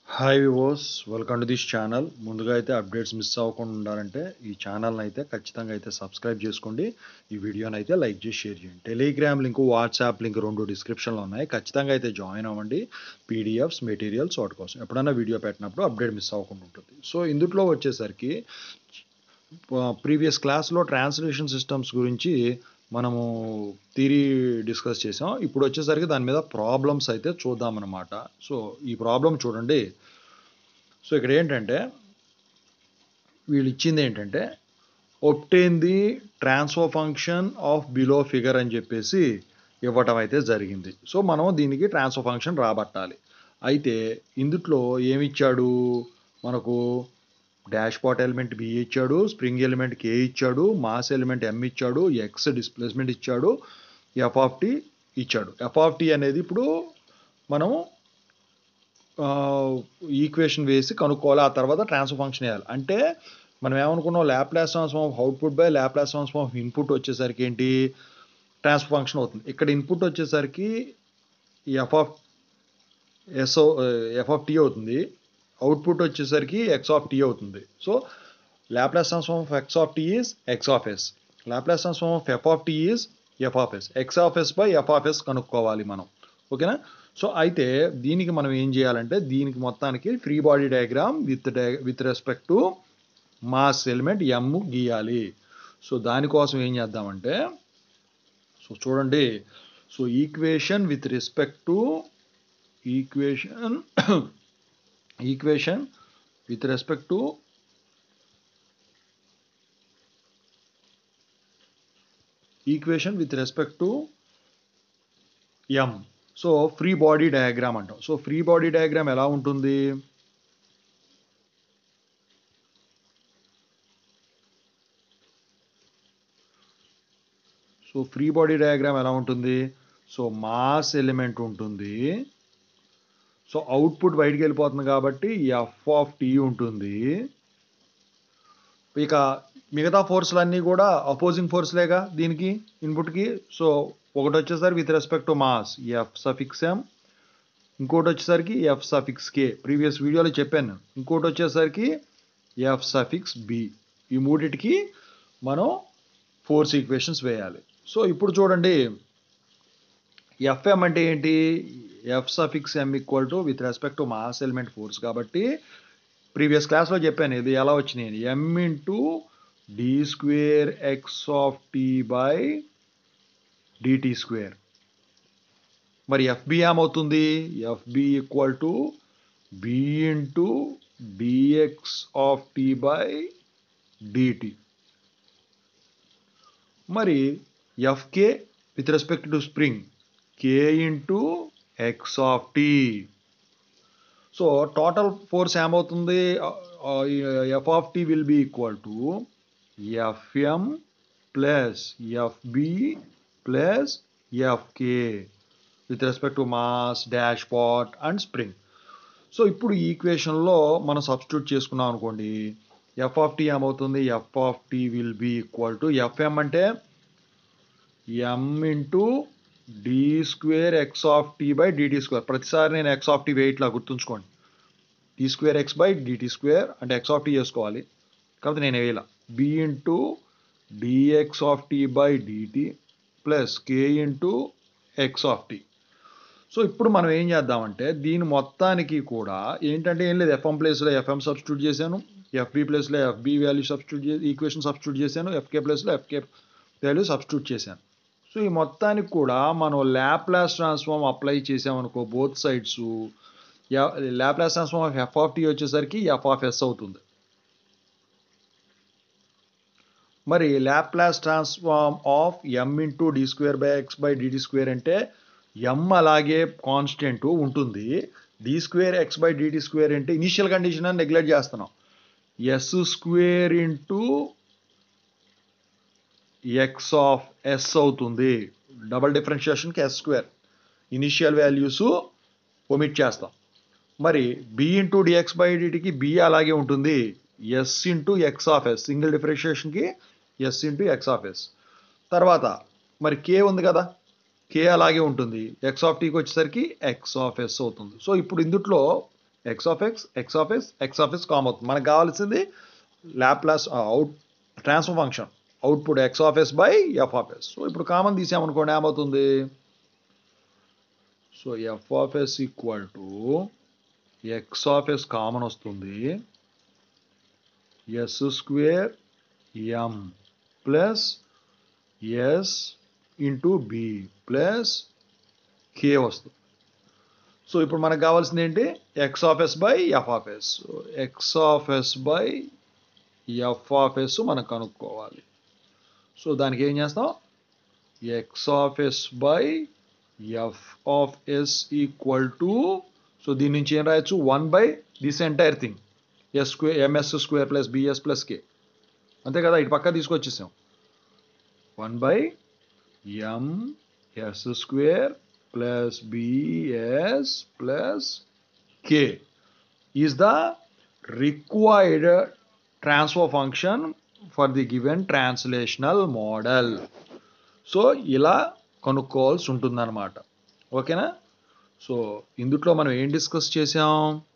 hi వివోస్ welcome to this channel ముందుగా అయితే అప్డేట్స్ మిస్ అవ్వకుండా ఉండాలంటే ఈ ఛానల్ని అయితే ఖచ్చితంగా అయితే సబ్స్క్రైబ్ చేసుకోండి ఈ వీడియోని అయితే లైక్ చేసి షేర్ చేయండి టెలిగ్రామ్ లింక్ వాట్సాప్ లింక్ రెండు డిస్క్రిప్షన్లో ఉన్నాయి ఖచ్చితంగా అయితే జాయిన్ అవ్వండి పీడిఎఫ్స్ మెటీరియల్స్ వాటి కోసం ఎప్పుడైనా వీడియో పెట్టినప్పుడు అప్డేట్ మిస్ అవ్వకుండా ఉంటుంది సో ఇందులో వచ్చేసరికి ప్రీవియస్ క్లాస్లో ట్రాన్స్లేషన్ సిస్టమ్స్ గురించి మనము థిరీ డిస్కస్ చేసాం ఇప్పుడు వచ్చేసరికి దాని మీద ప్రాబ్లమ్స్ అయితే చూద్దామన్నమాట సో ఈ ప్రాబ్లం చూడండి సో ఇక్కడ ఏంటంటే వీళ్ళు ఇచ్చింది ఏంటంటే obtain the transfer function of below figure అని చెప్పేసి ఇవ్వటం అయితే జరిగింది సో మనం దీనికి ట్రాన్స్ఫర్ ఫంక్షన్ రాబట్టాలి అయితే ఇందుట్లో ఏమి ఇచ్చాడు మనకు డాష్ పాట్ ఎలిమెంట్ బి ఇచ్చాడు స్ప్రింగ్ ఎలిమెంట్ కే ఇచ్చాడు మాస్ ఎలిమెంట్ ఎం ఇచ్చాడు ఎక్స్ డిస్ప్లేస్మెంట్ ఇచ్చాడు ఎఫ్ ఆఫ్ టీ ఇచ్చాడు ఎఫ్ ఆఫ్ టీ అనేది ఇప్పుడు మనం ఈక్వేషన్ వేసి కనుక్కోవాలి ఆ తర్వాత ట్రాన్స్ఫర్ ఫంక్షన్ వేయాలి అంటే మనం ఏమనుకున్నాం Laplace transform of output by Laplace transform of input వచ్చేసరికి ఏంటి ట్రాన్స్ఫర్ ఫంక్షన్ అవుతుంది ఇక్కడ ఇన్పుట్ వచ్చేసరికి F of S F of T అవుతుంది అవుట్పుట్ వచ్చేసరికి ఎక్స్ ఆఫ్ టీ అవుతుంది so Laplace transform of X of T is X of S Laplace transform of F of T is F of S X of S by F of S కనుక్కోవాలి మనం ఓకేనా so అయితే దీనికి మనం ఏం చేయాలంటే దీనికి మొత్తానికి free body diagram with with respect to mass element M గీయాలి సో దానికోసం ఏం చేద్దామంటే సో చూడండి so equation with respect to equation equation with respect to equation with respect to M so free body diagram అంటాం so free body diagram ఎలా ఉంటుంది so free body diagram ఎలా ఉంటుంది సో మాస్ ఎలిమెంట్ ఉంటుంది so output బయటికి వెళ్ళిపోతుంది కాబట్టి F of tea ఉంటుంది ఇక మిగతా ఫోర్స్లు అన్నీ కూడా అపోజింగ్ ఫోర్స్లేగా దీనికి ఇన్పుట్కి సో ఒకటి వచ్చేసరికి with respect to mass F suffix M ఇంకోటి వచ్చేసరికి ఎఫ్ సఫిక్స్ కే ప్రీవియస్ వీడియోలో చెప్పాను ఇంకోటి వచ్చేసరికి ఎఫ్ సఫిక్స్ బి ఈ మూడిటికి మనం ఫోర్స్ ఈక్వేషన్స్ వేయాలి సో ఇప్పుడు చూడండి ఎఫ్ఎం అంటే ఏంటి F suffix M equal to with respect to mass element force కాబట్టి ప్రీవియస్ క్లాస్లో చెప్పాను ఇది ఎలా వచ్చినాయి M into D square X of T by D T square మరి ఎఫ్బి ఏమవుతుంది F B equal to B into D X of T by D T మరి F K with respect to spring K into X of T so total force ఏమవుతుంది F of T will be equal to F M plus F B plus F K with respect to mass dash pot and spring so ఇప్పుడు ఈ ఈక్వేషన్లో మనం substitute చేసుకున్నాం అనుకోండి F of T ఏమవుతుంది F of T will be equal to F M అంటే M into D square X of T by D T square ప్రతిసారి నేను ఎక్స్ ఆఫ్ టీ వెయిట్లా గుర్తుంచుకోండి D square X by D T square అంటే X of T చేసుకోవాలి కాబట్టి నేను వేయాల B into D X of T by D T plus K into X of T so ఇప్పుడు మనం ఏం చేద్దామంటే దీని మొత్తానికి కూడా ఏంటంటే ఏం లేదు ఎఫ్ఎం ప్లేస్లో ఎఫ్ఎం సబ్స్టిట్యూట్ చేశాను ఎఫ్బి ప్లేస్లో ఎఫ్బి వాల్యూ సబ్స్టిట్యూట్ చేసి ఈక్వేషన్ సబ్స్టిట్యూట్ చేశాను ఎఫ్కే ప్లేస్లో ఎఫ్కే వాల్యూ సబ్స్టిట్యూట్ చేశాను సో ఈ మొత్తానికి కూడా మనం ల్యాప్లాస్ ట్రాన్స్ఫార్మ్ అప్లై చేసామనుకో both sides Laplace transform of F of T వచ్చేసరికి ఎఫ్ ఆఫ్ ఎస్ అవుతుంది మరి Laplace transform of M into D square by X by D T square అంటే ఎం అలాగే కాన్స్టెంట్ ఉంటుంది D square X by D T square అంటే initial condition అని neglect చేస్తున్నాం S square into X of S అవుతుంది double డిఫరెన్షియేషన్కి S square initial values omit చేస్తాం మరి బి ఇంటూ డిఎక్స్ బై డిటికి బి అలాగే ఉంటుంది S into X of S single డిఫరెన్షియేషన్కి S into X of S తర్వాత మరి కే ఉంది కదా కే అలాగే ఉంటుంది ఎక్స్ ఆఫ్ టీకి వచ్చేసరికి ఎక్స్ ఆఫ్ ఎస్ అవుతుంది సో ఇప్పుడు ఇందుట్లో X of X X of X X of X come అవుతుంది మనకు కావాల్సింది Laplace out transfer function output X of S by F of S so ఇప్పుడు కామన్ తీసామనుకోండి ఏమవుతుంది so F of S equal to X of S common వస్తుంది S square M plus S into B plus K వస్తుంది so ఇప్పుడు మనకు కావాల్సింది ఏంటి X of S by F of S X of S by F of S మనం కనుక్కోవాలి so దానికి ఏం చేస్తాం X of S by F of S equal to so దీని నుంచి ఏం రాయొచ్చు one by this entire thing S square M S square plus B S plus K అంతే కదా ఇటు పక్క తీసుకొచ్చేసాం one by M S square plus B S plus K is the required transfer function for the given translational model so ఇలా కనుక్కోవాల్సి ఉంటుందన్నమాట ఓకేనా so ఇందుట్లో మనం ఏం డిస్కస్ చేసాం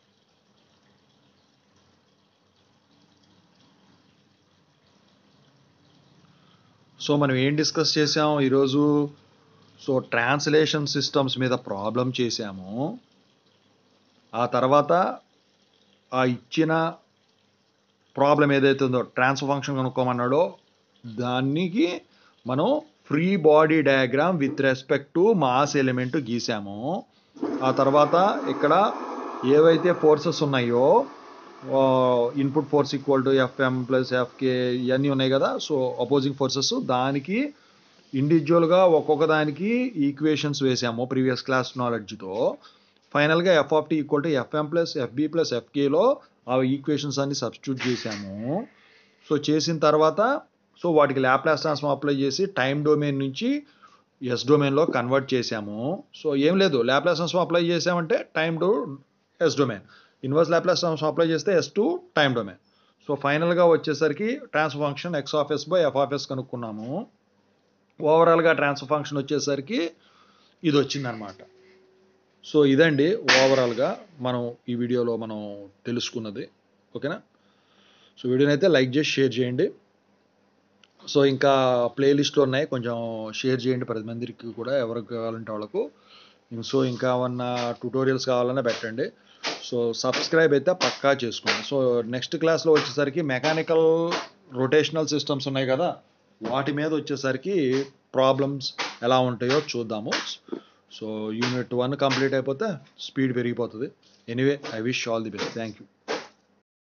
సో మనం ఏం డిస్కస్ చేసాం ఈరోజు సో ట్రాన్స్లేషన్ సిస్టమ్స్ మీద ప్రాబ్లం చేసాము ఆ తర్వాత ఆ ఇచ్చిన ప్రాబ్లం ఏదైతే ఉందో ట్రాన్స్ఫర్ ఫంక్షన్ కనుక్కోమన్నాడో దానికి మనం free body diagram with respect to mass element గీసాము ఆ తర్వాత ఇక్కడ ఏవైతే ఫోర్సెస్ ఉన్నాయో input force equal to F M plus F K ఇవన్నీ ఉన్నాయి కదా సో అపోజింగ్ ఫోర్సెస్ దానికి ఇండివిజువల్గా ఒక్కొక్క దానికి ఈక్వేషన్స్ వేసాము ప్రీవియస్ క్లాస్ నాలెడ్జ్తో ఫైనల్గా F of T equal to F M plus F B plus ఎఫ్కేలో ఆ ఈక్వేషన్స్ అన్ని సబ్స్టిట్యూట్ చేసాము సో చేసిన తర్వాత సో వాటికి ల్యాప్లాస్ ట్రాన్స్ఫార్మ్ అప్లై చేసి టైం డొమైన్ నుంచి ఎస్ డొమైన్లో కన్వర్ట్ చేసాము సో ఏం లేదు ల్యాప్లాస్ ట్రాన్స్ఫార్మ్ అప్లై చేసామంటే time to S domain inverse Laplace transform apply చేస్తే S to time domain so ఫైనల్గా వచ్చేసరికి transfer function X of S by F of S కనుక్కున్నాము ఓవరాల్గా ట్రాన్స్ఫర్ ఫంక్షన్ వచ్చేసరికి ఇది వచ్చిందనమాట సో ఇదండి ఓవరాల్గా మనం ఈ వీడియోలో మనం తెలుసుకున్నది ఓకేనా సో వీడియోని అయితే లైక్ చేసి షేర్ చేయండి సో ఇంకా ప్లేలిస్ట్లో ఉన్నాయి కొంచెం షేర్ చేయండి పది మందికి కూడా ఎవరికి కావాలంటే వాళ్ళకు సో ఇంకా ఏమన్నా ట్యూటోరియల్స్ కావాలన్నా పెట్టండి సో సబ్స్క్రైబ్ అయితే పక్కా చేసుకోండి సో నెక్స్ట్ క్లాస్లో వచ్చేసరికి మెకానికల్ రొటేషనల్ సిస్టమ్స్ ఉన్నాయి కదా వాటి మీద వచ్చేసరికి ప్రాబ్లమ్స్ ఎలా ఉంటాయో చూద్దాము సో యూనిట్ వన్ కంప్లీట్ అయిపోతే స్పీడ్ పెరిగిపోతుంది anyway I wish all the best thank you